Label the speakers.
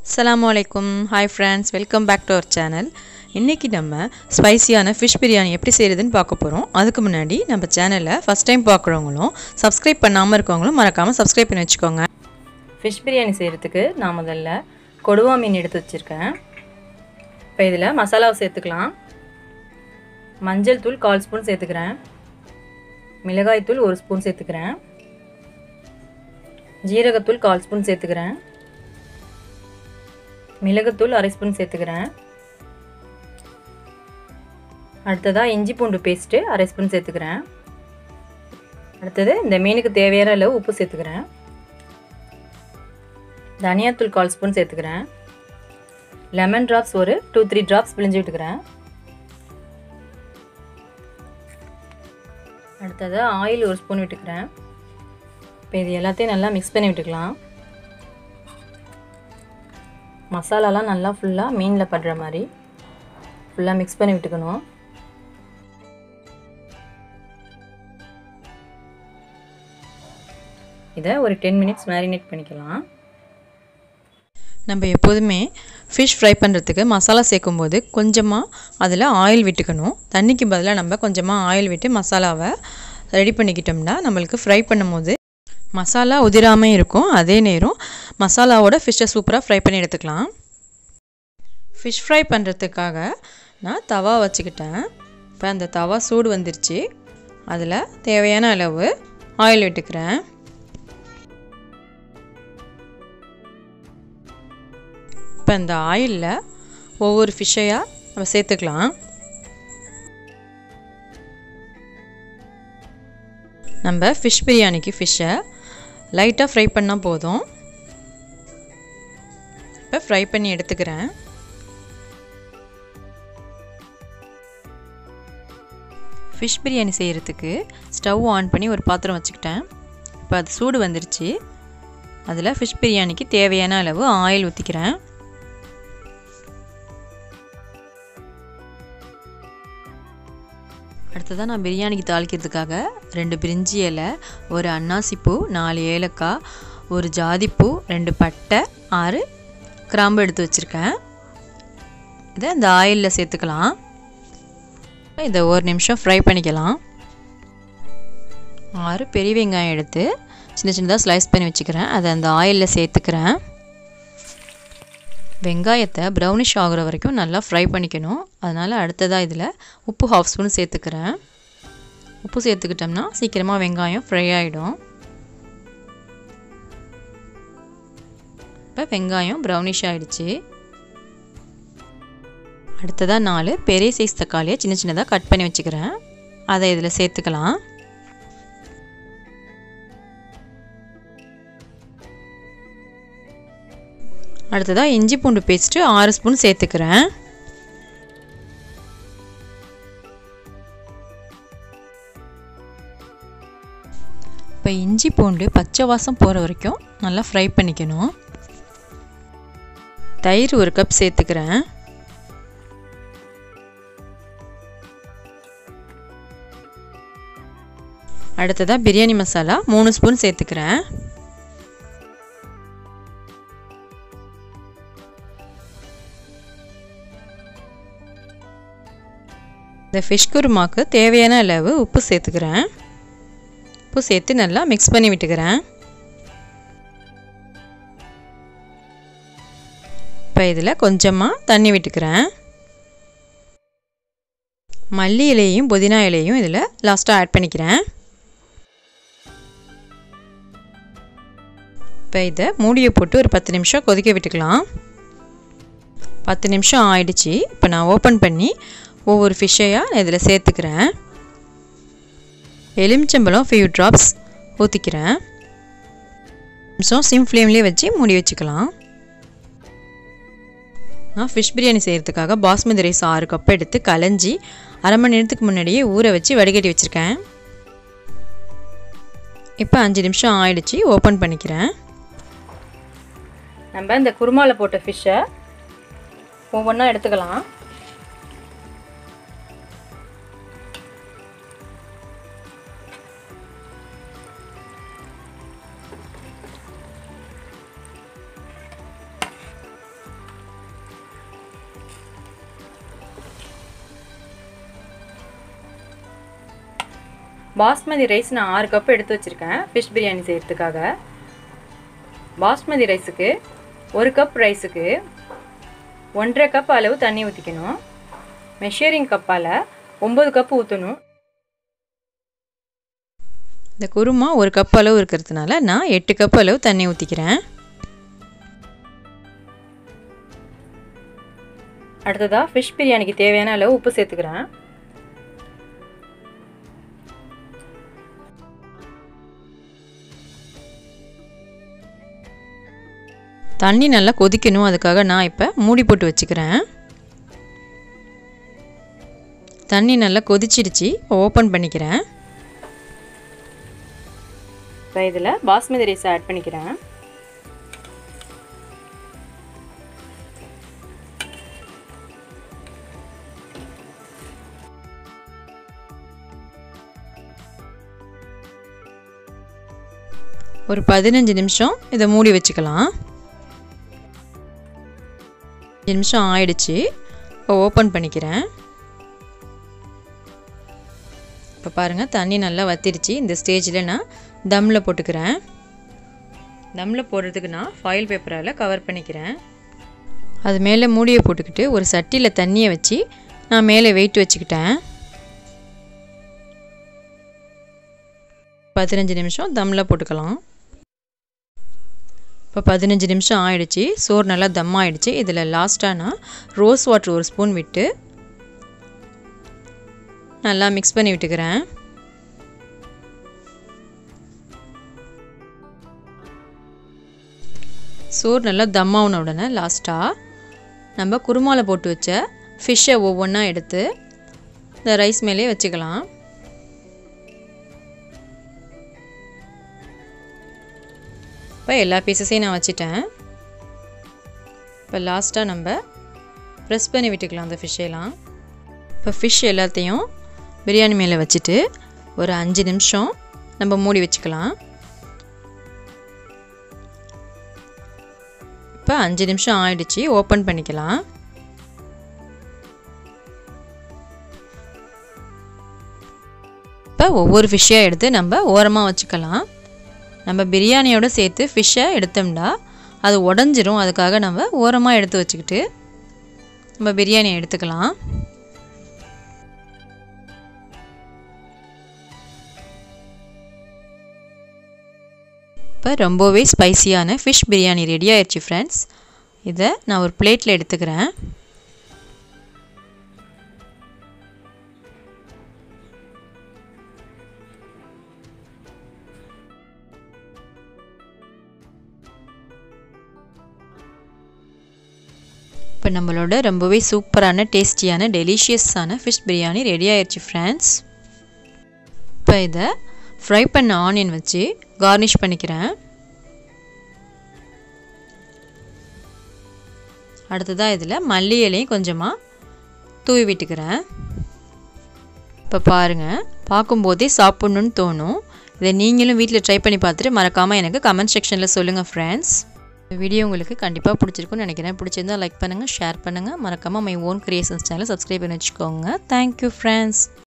Speaker 1: அஸ்ஸலாமு அலைக்கும் hi friends welcome back to our channel இன்றைக்கி நம்ம ஸ்பைசியான ஃபிஷ் பிரியாணி எப்படி செய்கிறதுன்னு பார்க்க போகிறோம் அதுக்கு முன்னாடி நம்ம சேனலை ஃபஸ்ட் டைம் பார்க்குறவங்களும் சப்ஸ்கிரைப் பண்ணாமல் இருக்கவங்களும் மறக்காமல் சப்ஸ்கிரைப் பண்ணி வச்சுக்கோங்க
Speaker 2: ஃபிஷ் பிரியாணி செய்கிறதுக்கு நான் முதல்ல கொடுவா மீன் எடுத்து வச்சுருக்கேன் இப்போ இதில் மசாலாவை சேர்த்துக்கலாம் மஞ்சள் தூள் கால் ஸ்பூன் சேர்த்துக்கிறேன் மிளகாய் தூள் ஒரு ஸ்பூன் சேர்த்துக்கிறேன் ஜீரகத்தூள் கால் ஸ்பூன் சேர்த்துக்கிறேன் மிளகுத்தூள் அரை ஸ்பூன் சேர்த்துக்கிறேன் அடுத்ததாக இஞ்சி பூண்டு பேஸ்ட்டு அரை ஸ்பூன் சேர்த்துக்கிறேன் அடுத்தது இந்த மீனுக்கு தேவையான அளவு உப்பு சேர்த்துக்கிறேன் தனியாத்தூள் கால் ஸ்பூன் சேர்த்துக்கிறேன் லெமன் ட்ராப்ஸ் ஒரு டூ த்ரீ ட்ராப்ஸ் பிழிஞ்சு விட்டுக்கிறேன் அடுத்தது ஆயில் ஒரு ஸ்பூன் விட்டுக்கிறேன் இப்போ இது எல்லாத்தையும் நல்லா மிக்ஸ் பண்ணி விட்டுக்கலாம் மசாலாலாம் நல்லா ஃபுல்லாக மீனில் படுற மாதிரி ஃபுல்லாக மிக்ஸ் பண்ணி விட்டுக்கணும் இதை ஒரு டென் மினிட்ஸ் மேரினேட் பண்ணிக்கலாம்
Speaker 1: நம்ம எப்போதுமே ஃபிஷ் ஃப்ரை பண்ணுறதுக்கு மசாலா சேர்க்கும்போது கொஞ்சமாக அதில் ஆயில் விட்டுக்கணும் தண்ணிக்கு பதிலாக நம்ம கொஞ்சமாக ஆயில் விட்டு மசாலாவை ரெடி பண்ணிக்கிட்டோம்னா நம்மளுக்கு ஃப்ரை பண்ணும்போது மசாலா உதிராமல் இருக்கும் அதே நேரம் மசாலாவோட ஃபிஷ்ஷை சூப்பராக ஃப்ரை பண்ணி எடுத்துக்கலாம் ஃபிஷ் ஃப்ரை பண்ணுறதுக்காக நான் தவா வச்சுக்கிட்டேன் இப்போ அந்த தவா சூடு வந்துருச்சு அதில் தேவையான அளவு ஆயில் விட்டுக்கிறேன் இப்போ இந்த ஆயிலில் ஒவ்வொரு ஃபிஷ்ஷையாக நம்ம சேர்த்துக்கலாம் நம்ம ஃபிஷ் பிரியாணிக்கு ஃபிஷ்ஷை லைட்டாக ஃப்ரை பண்ணால் போதும் இப்போ ஃப்ரை பண்ணி எடுத்துக்கிறேன் ஃபிஷ் பிரியாணி செய்கிறதுக்கு ஸ்டவ் ஆன் பண்ணி ஒரு பாத்திரம் வச்சுக்கிட்டேன் இப்போ அது சூடு வந்துருச்சு அதில் ஃபிஷ் பிரியாணிக்கு தேவையான அளவு ஆயில் ஊற்றிக்கிறேன் அடுத்ததாக நான் பிரியாணிக்கு தாளிக்கிறதுக்காக ரெண்டு பிரிஞ்சி இலை ஒரு அன்னாசிப்பூ நாலு ஏலக்காய் ஒரு ஜாதிப்பூ ரெண்டு பட்டை ஆறு கிராம்பு எடுத்து வச்சுருக்கேன் இதை இந்த ஆயிலில் சேர்த்துக்கலாம் இதை ஒரு நிமிஷம் ஃப்ரை பண்ணிக்கலாம் ஆறு பெரிய வெங்காயம் எடுத்து சின்ன சின்னதாக ஸ்லைஸ் பண்ணி வச்சுக்கிறேன் அதை அந்த ஆயிலில் சேர்த்துக்கிறேன் வெங்காயத்தை ப்ரௌனிஷ் ஆகுற வரைக்கும் நல்லா ஃப்ரை பண்ணிக்கணும் அதனால் அடுத்ததாக இதில் உப்பு ஹாஃப் ஸ்பூன் சேர்த்துக்கிறேன் உப்பு சேர்த்துக்கிட்டோம்னா சீக்கிரமாக வெங்காயம் ஃப்ரை ஆகிடும் இப்போ வெங்காயம் ப்ரௌனிஷ் ஆகிடுச்சு அடுத்ததாக நாலு பெரிய சைஸ் தக்காளியை சின்ன சின்னதாக கட் பண்ணி வச்சுக்கிறேன் அதை இதில் சேர்த்துக்கலாம் அடுத்ததாக இஞ்சி பூண்டு பேஸ்ட்டு ஆறு ஸ்பூன் சேர்த்துக்கிறேன் இப்போ இஞ்சி பூண்டு பச்சை வாசம் போகிற வரைக்கும் நல்லா ஃப்ரை பண்ணிக்கணும் தயிர் ஒரு கப் சேர்த்துக்கிறேன் அடுத்ததாக பிரியாணி மசாலா மூணு ஸ்பூன் சேர்த்துக்கிறேன் இந்த ஃபிஷ் குருமாக்கு தேவையான அளவு உப்பு சேர்த்துக்கிறேன் உப்பு சேர்த்து நல்லா மிக்ஸ் பண்ணி விட்டுக்கிறேன் இப்போ இதில் கொஞ்சமாக தண்ணி விட்டுக்கிறேன் மல்லி இலையும் புதினா இலையும் இதில் லாஸ்ட்டாக ஆட் பண்ணிக்கிறேன் இப்போ இதை மூடியை போட்டு ஒரு பத்து நிமிஷம் கொதிக்க விட்டுக்கலாம் பத்து நிமிஷம் ஆயிடுச்சு இப்போ நான் ஓப்பன் பண்ணி ஒவ்வொரு ஃபிஷ்ஷையாக நான் இதில் சேர்த்துக்கிறேன் எலுமிச்சம்பழம் ஃபியூ ட்ராப்ஸ் ஊற்றிக்கிறேன் நிமிஷம் சிம் ஃப்ளேம்லேயே வச்சு மூடி வச்சுக்கலாம் நான் ஃபிஷ் பிரியாணி செய்கிறதுக்காக பாஸ்மதி ரைஸ் ஆறு கப் எடுத்து கலைஞ்சி அரை மணி நேரத்துக்கு முன்னாடியே ஊற வச்சு வடிகட்டி வச்சுருக்கேன் இப்போ அஞ்சு நிமிஷம் ஆயிடுச்சு ஓப்பன் பண்ணிக்கிறேன்
Speaker 2: நம்ம இந்த குருமாவில் போட்ட ஃபிஷ்ஷை ஒவ்வொன்றா எடுத்துக்கலாம் பாஸ்மதி ரைஸ் நான் ஆறு கப் எடுத்து வச்சுருக்கேன் ஃபிஷ் பிரியாணி செய்கிறதுக்காக பாஸ்மதி ரைஸுக்கு ஒரு கப் ரைஸுக்கு ஒன்றரை கப் அளவு தண்ணி ஊற்றிக்கணும் மெஷரிங் கப்பால் ஒம்பது கப் ஊற்றணும்
Speaker 1: இந்த குருமா ஒரு கப் அளவு இருக்கிறதுனால நான் எட்டு கப் அளவு தண்ணி ஊற்றிக்கிறேன்
Speaker 2: அடுத்ததாக ஃபிஷ் பிரியாணிக்கு தேவையான அளவு உப்பு சேர்த்துக்கிறேன்
Speaker 1: தண்ணி நல்லா கொதிக்கணும் அதுக்காக நான் இப்போ மூடி போட்டு வச்சுக்கிறேன் தண்ணி நல்லா கொதிச்சிடுச்சு ஓப்பன் பண்ணிக்கிறேன்
Speaker 2: இப்போ இதில் பாஸ்மதி ரைஸ் ஆட் பண்ணிக்கிறேன்
Speaker 1: ஒரு பதினஞ்சு நிமிஷம் இதை மூடி வச்சுக்கலாம் அஞ்சு நிமிஷம் ஆயிடுச்சு இப்போ ஓப்பன் பண்ணிக்கிறேன் இப்போ பாருங்கள் தண்ணி நல்லா வத்திருச்சு இந்த ஸ்டேஜில் நான் தம்மில் போட்டுக்கிறேன் தம்மில் போடுறதுக்கு நான் ஃபாயில் பேப்பரால் கவர் பண்ணிக்கிறேன் அது மேலே மூடியை போட்டுக்கிட்டு ஒரு சட்டியில் தண்ணியை வச்சு நான் மேலே வெயிட் வச்சுக்கிட்டேன் பதினஞ்சு நிமிஷம் தம்மில் போட்டுக்கலாம் இப்போ பதினஞ்சு நிமிஷம் ஆயிடுச்சு சோறு நல்லா தம் ஆயிடுச்சு இதில் லாஸ்ட்டாக நான் ரோஸ் வாட்டர் ஒரு ஸ்பூன் விட்டு நல்லா மிக்ஸ் பண்ணி விட்டுக்கிறேன் சோறு நல்லா தம் ஆன உடனே லாஸ்ட்டாக நம்ம குருமாவில் போட்டு வச்ச ஃபிஷ்ஷை ஒவ்வொன்றா எடுத்து இந்த ரைஸ் மேலேயே வச்சுக்கலாம் இப்போ எல்லா பீசஸையும் நான் வச்சுட்டேன் இப்போ லாஸ்ட்டாக நம்ம ப்ரெஸ் பண்ணி விட்டுக்கலாம் அந்த ஃபிஷ்ஷெல்லாம் இப்போ ஃபிஷ் எல்லாத்தையும் பிரியாணி மேலே வச்சுட்டு ஒரு அஞ்சு நிமிஷம் நம்ம மூடி வச்சுக்கலாம் இப்போ அஞ்சு நிமிஷம் ஆயிடுச்சு ஓப்பன் பண்ணிக்கலாம் இப்போ ஒவ்வொரு ஃபிஷ்ஷாக எடுத்து நம்ம ஓரமாக வச்சுக்கலாம் நம்ம பிரியாணியோடு சேர்த்து ஃபிஷ்ஷை எடுத்தோம்னா அது உடஞ்சிரும் அதுக்காக நம்ம ஓரமாக எடுத்து வச்சுக்கிட்டு நம்ம பிரியாணி எடுத்துக்கலாம் இப்போ ரொம்பவே ஸ்பைசியான ஃபிஷ் பிரியாணி ரெடி ஆயிடுச்சு ஃப்ரெண்ட்ஸ் இதை நான் ஒரு பிளேட்டில் எடுத்துக்கிறேன் இப்போ நம்மளோட ரொம்பவே சூப்பரான டேஸ்டியான டெலிஷியஸான ஃபிஷ் பிரியாணி ரெடி ஆயிடுச்சு ஃப்ரெண்ட்ஸ் இப்போ இதை ஃப்ரை பண்ண ஆனியன் வச்சு கார்னிஷ் பண்ணிக்கிறேன் அடுத்ததாக இதில் மல்லி இலையும் கொஞ்சமாக தூவி விட்டுக்கிறேன் இப்போ பாருங்கள் பார்க்கும்போதே சாப்பிட்ணுன்னு தோணும் இதை நீங்களும் வீட்டில் ட்ரை பண்ணி பார்த்துட்டு மறக்காமல் எனக்கு கமெண்ட் செக்ஷனில் சொல்லுங்கள் ஃப்ரெண்ட்ஸ் இந்த வீடியோ உங்களுக்கு கண்டிப்பாக பிடிச்சிருக்குன்னு நினைக்கிறேன் பிடிச்சிருந்தா லைக் பண்ணுங்கள் ஷேர் பண்ணுங்கள் மறக்காமல் மை ஓன் கிரியேஷன்ஸ் சேனலை சப்ஸ்கிரைப் பண்ணி வச்சுக்கோங்க தேங்க்யூ ஃப்ரெண்ட்ஸ்